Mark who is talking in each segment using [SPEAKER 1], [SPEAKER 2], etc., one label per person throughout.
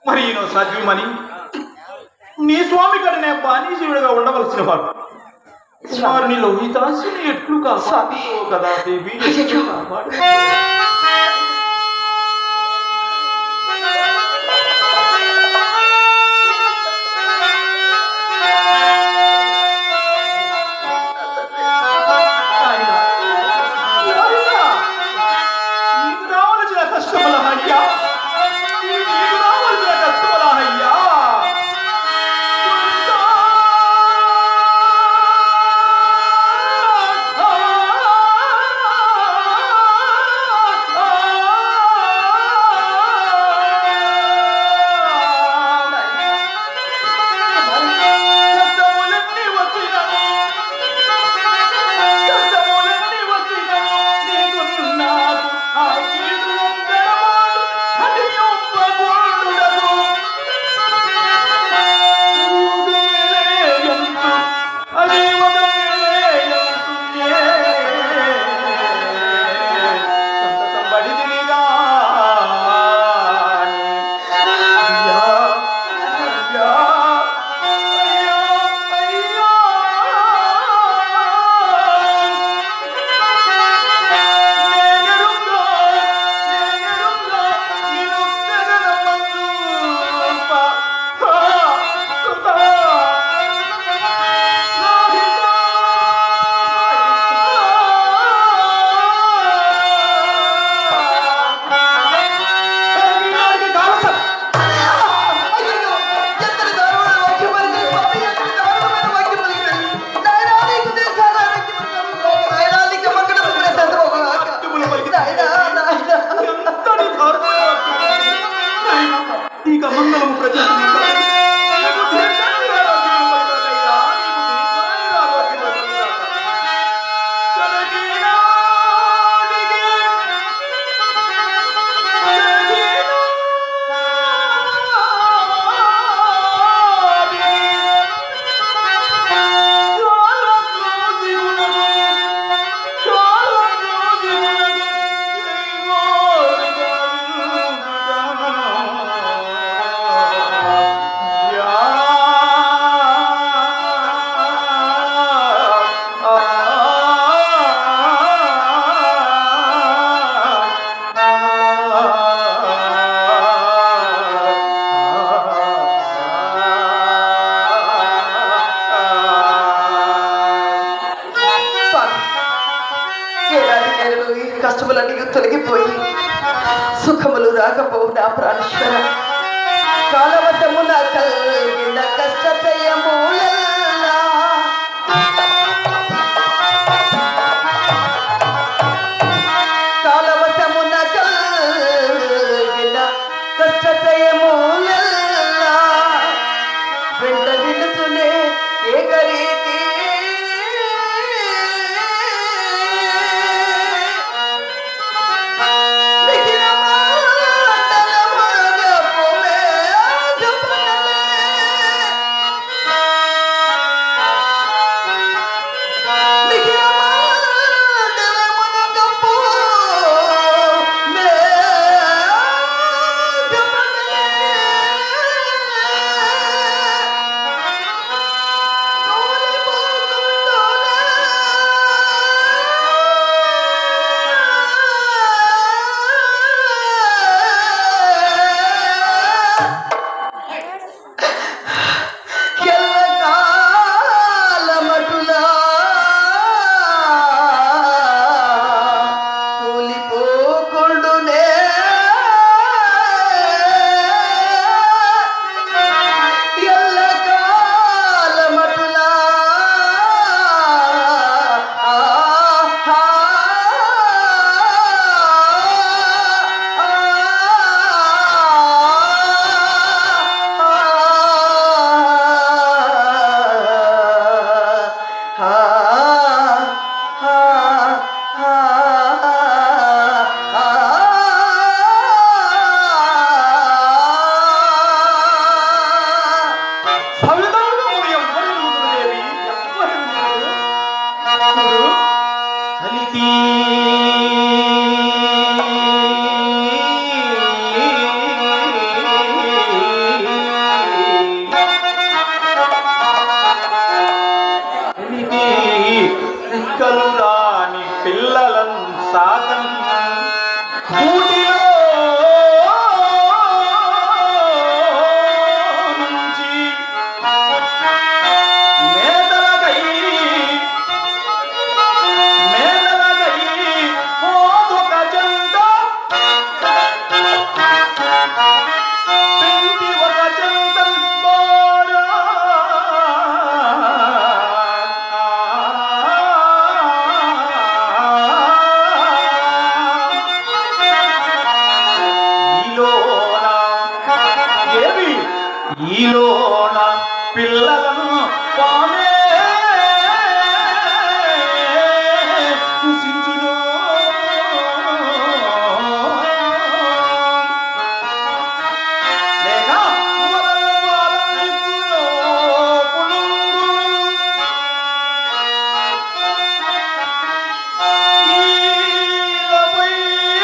[SPEAKER 1] మరి ఈయన సజీవమని నీ స్వామి కడినే బాణీజీవుడిగా ఉండవలసిన వాడు కుమారుని లోహితాశిని ఎట్లు కాపాడు కదా దేవి ఎట్లు కాపాడు నాయనా, నాయనా, నీకు రావలసిన కష్టముల అయ్యా నీకు రావలసిన కష్టముల అయ్యా కష్టములన్నీ వచ్చినను కష్టములన్నీ వచ్చినను నీకు నాకు ఆ కీడు వందనమాడు అది ఒప్పగొండుడను. ఊదుమిలేయంతు, అది వదమిలేయంతునే. సంతసంబడిదిగా. అయ్యా, అయ్యా, అయ్యా, అయ్యా. నేనెరుంగా, నేనెరుంగా, నిరుత్తరమందు పా- పా- సుతా. లోహితా. కావసం.
[SPEAKER 2] అయ్యో, ఎంతటి దారుణమైన వాక్యం పలికింది స్వామి, ఎంతటి దారుణమైన వాక్యం పలికింది. నాయనా, నీకు తెలుసారా వ్యక్తి పుట్టినప్పుడు? నాయనా, నీకు మక్కడ సుబ్బడే చంద్రబాబు గాక.
[SPEAKER 1] అద్భుతములు పలికిన
[SPEAKER 2] నాయనా, నాయనా.
[SPEAKER 1] ఎంతటి దారుణమైన నాయనా, నీకు మంగళము ప్రజలు నీకు దీర్ఘాయుర ఆరోగ్యము కలుగుగాక. నీకు దీర్ఘాయుర ఆరోగ్యము కలుగుగాక. జనకీనాదికి,
[SPEAKER 2] స్వామి, ఏడాది నెలలు ఈ కష్టములన్నీ తొలగిపోయి సుఖములు రాకపోవు నా ప్రాణేశ్వర కాలవశమున కలిగిన కష్ట చెయ్యములెల్లా కాలవశమున కలిగిన కష్ట చెయ్యములెల్లా వెంట నిలుచునే ఏకరీతి మిగిలిన మండలముగ పొమే ఆజపనలే.
[SPEAKER 1] ఉనికిలోన పిల్లలను పామే హింసించును. లేక వలలు అలలించును పులుంగులు. ఈలపై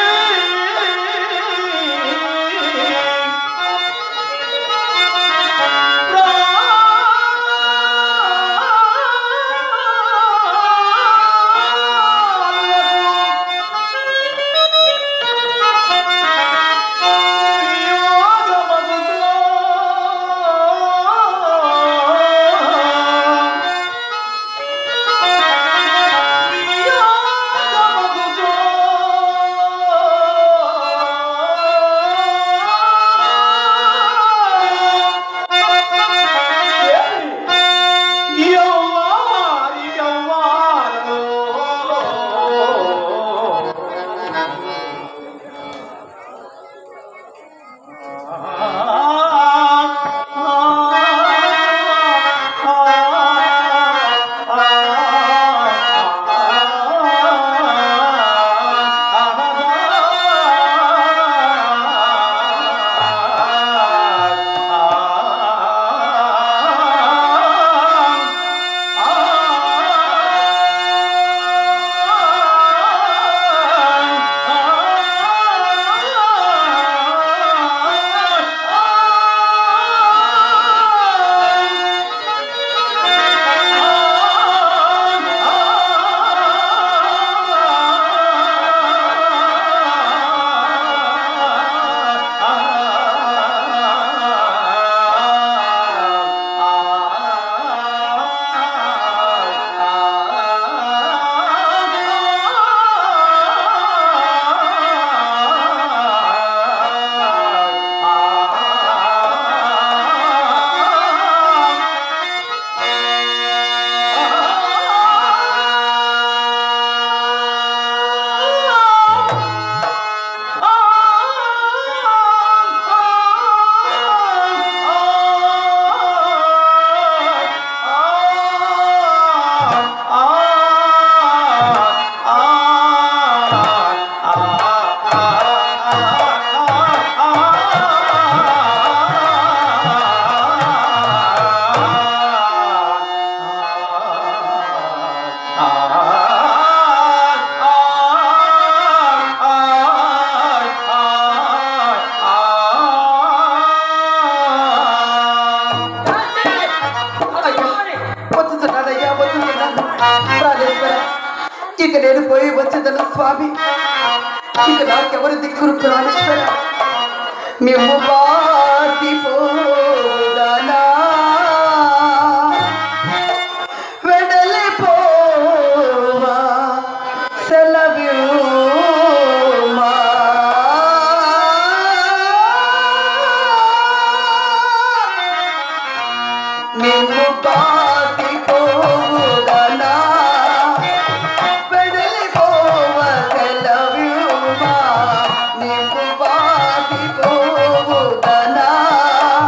[SPEAKER 2] వచ్చుతున్నాడయ్యా వచ్చుతున్నాడు ప్రాణేశ్వర ఇక నేను పోయి వచ్చేదను స్వామి ఇక నాకెవరు దిక్కురు ప్రాణేశ్వర మేము బాటి పోదనా వెడలిపోవా సెలవిమ్మా. నిన్ను బాటి పోదనా వెడలిపోవ సెలవిమ్మా. నిన్ను బాటి పోదనా